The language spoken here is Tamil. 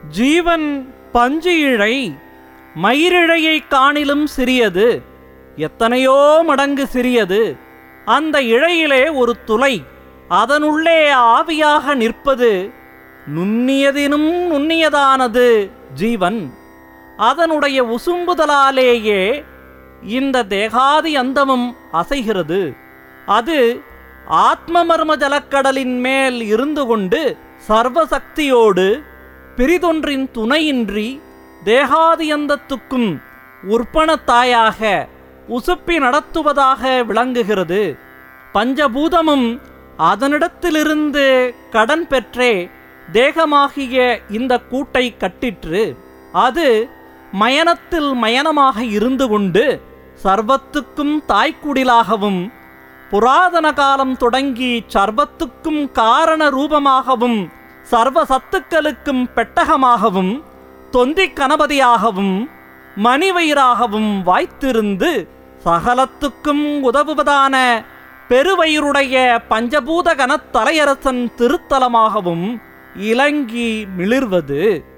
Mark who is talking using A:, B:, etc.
A: ஜீவன் பஞ்சு இழை மயிரிழையை காணிலும் சிறியது எத்தனையோ மடங்கு சிறியது அந்த இழையிலே ஒரு துளை அதனுள்ளே ஆவியாக நிற்பது நுண்ணியதினும் நுண்ணியதானது ஜீவன் அதனுடைய உசும்புதலாலேயே இந்த தேகாதி அந்தமும் அசைகிறது அது ஆத்ம மர்ம ஜலக்கடலின் மேல் இருந்து கொண்டு சர்வசக்தியோடு பிரிதொன்றின் துணையின்றி தேகாதியந்தத்துக்கும் உற்பணத்தாயாக உசுப்பி நடத்துவதாக விளங்குகிறது பஞ்சபூதமும் அதனிடத்திலிருந்து கடன் பெற்றே தேகமாகிய இந்த கூட்டை கட்டிற்று அது மயனத்தில் மயனமாக இருந்து கொண்டு சர்வத்துக்கும் தாய்க்குடிலாகவும் புராதன காலம் தொடங்கி சர்வத்துக்கும் காரண ரூபமாகவும் சர்வ சத்துக்களுக்கும் பெட்டகமாகவும் தொந்தி கணபதியாகவும் மணிவயிறாகவும் வாய்த்திருந்து சகலத்துக்கும் உதவுவதான பெருவயிறுடைய பஞ்சபூத கனத்தலையரசன் திருத்தலமாகவும் இலங்கி மிளிர்வது